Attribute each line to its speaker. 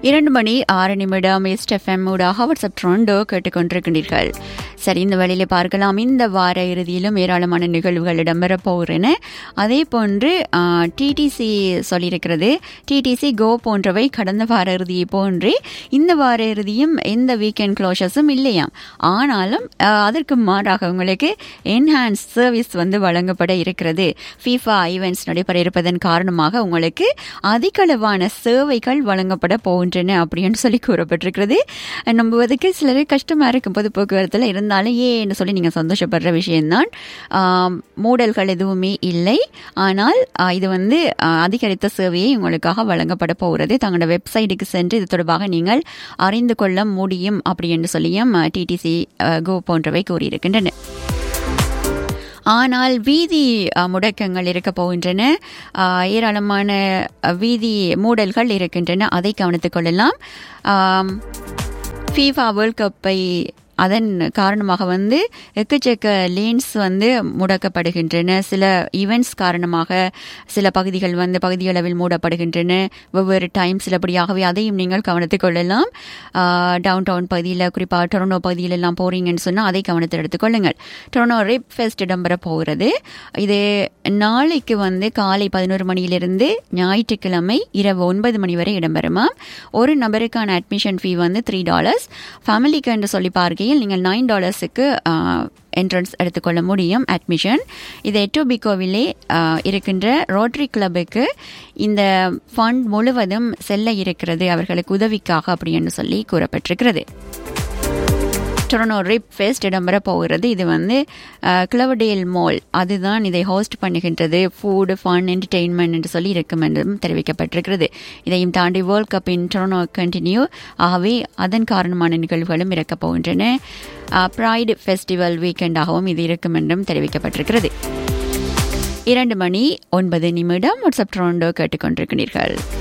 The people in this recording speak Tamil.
Speaker 1: இரண்டு மணி ஆறு நிமிடம் எஸ்ட் எஃப்எம் ஊடாக வாட்ஸ்அப் ட்ரோண்டோ கேட்டுக்கொண்டிருக்கின்றீர்கள் சரி இந்த வழியில பார்க்கலாம் இந்த வார இறுதியிலும் ஏராளமான நிகழ்வுகள் இடம்பெற போகிறன அதே போன்று டிடிசி சொல்லியிருக்கிறது டிடிசி கோ போன்றவை கடந்த வார இறுதியை போன்றே இந்த வார இறுதியும் எந்த வீக்கெண்ட் க்ளோஷர்ஸும் இல்லையாம் ஆனாலும் ஆஹ், அதற்கு மாறாக உங்களுக்கு என்ஹான்ஸ் சர்வீஸ் வந்து வழங்கப்பட இருக்கிறது ஃபீஃபா ஈவெண்ட்ஸ் நடைபெற இருப்பதன் காரணமாக உங்களுக்கு அதிகளவான சேவைகள் வழங்கப்பட போகின்றன அப்படின்னு சொல்லி கூறப்பட்டிருக்கிறது நம்புவதற்கு சிலருக்கு கஷ்டமா இருக்கும் பொது போக்குவரத்தில் இருந்தாலும் ஏன்னு சொல்லி நீங்க சந்தோஷப்படுற விஷயம்தான் ஆம், மூடல்கள் எதுவுமே இல்லை ஆனால் ஆ, இது வந்து ஆ, அதிகரித்த சேவையை உங்களுக்காக வழங்கப்பட போகிறது தங்களோட வெப்சைட்டுக்கு சென்று இது தொடர்பாக நீங்கள் அறிந்து கொள்ள முடியும் அப்படி என்று சொல்லியும் டிடிசி கோ போன்றவை கூறியிருக்கின்றன ஆனால் வீதி அஹ், முடக்கங்கள் இருக்க போகின்றன அஹ், ஏராளமான அஹ், வீதி மூடல்கள் இருக்கின்றன அதை கவனித்துக் கொள்ளலாம் ஆம், ஃபீஃபா வேர்ல்ட் கப்பை அதன் காரணமாக வந்து எக்கச்சக்க லேன்ஸ் வந்து முடக்கப்படுகின்றன சில ஈவெண்ட்ஸ் காரணமாக சில பகுதிகள் வந்து பகுதியளவில் மூடப்படுகின்றன வெவ்வேறு டைம் சிலபடியாகவே அதையும் நீங்கள் கவனித்துக் கொள்ளலாம் டவுன் டவுன் பகுதியில் குறிப்பாக டொரனோ பகுதியில் எல்லாம் போறீங்கன்னு சொன்னால் அதை கவனத்தில் எடுத்துக்கொள்ளுங்கள் டொரனோ ரிப் ஃபெஸ்ட் இடம்பெற போகிறது இது நாளைக்கு வந்து காலை பதினோரு மணியிலிருந்து ஞாயிற்றுக்கிழமை இரவு ஒன்பது மணி வரை இடம்பெறுமாம் ஒரு நபருக்கான அட்மிஷன் ஃபீ வந்து த்ரீ டாலர்ஸ் ஃபேமிலிக்கு என்று சொல்லி பார்க்கையில் நீங்கள் நைன் டாலர்ஸுக்கு என்ட்ரன்ஸ் எடுத்துக்கொள்ள முடியும் அட்மிஷன் இது எட்டோபிகோவிலே இருக்கின்ற ரோட்டரி கிளப்புக்கு இந்த ஃபண்ட் முழுவதும் செல்ல இருக்கிறது அவர்களுக்கு உதவிக்காக அப்படின்னு சொல்லி கூறப்பட்டிருக்கிறது டொரனோ ரிப் ஃபெஸ்ட் இடம்பெற போகிறது இது வந்து கிளவடேல் மால் அதுதான் இதை ஹோஸ்ட் பண்ணுகின்றது ஃபுட் ஃபன் என்டர்டெயின்மெண்ட் என்று சொல்லி இருக்கும் என்றும் தெரிவிக்கப்பட்டிருக்கிறது இதையும் தாண்டி world cup in Toronto continue ஆகவே அதன் காரணமான நிகழ்வுகளும் இருக்கப் போகின்றன ப்ரைடு ஃபெஸ்டிவல் வீக்கெண்டாகவும் இது இருக்கும் என்றும் தெரிவிக்கப்பட்டிருக்கிறது இரண்டு மணி ஒன்பது நிமிடம் வாட்ஸ்அப் ட்ரோண்டோ கேட்டுக்கொண்டிருக்கிறீர்கள்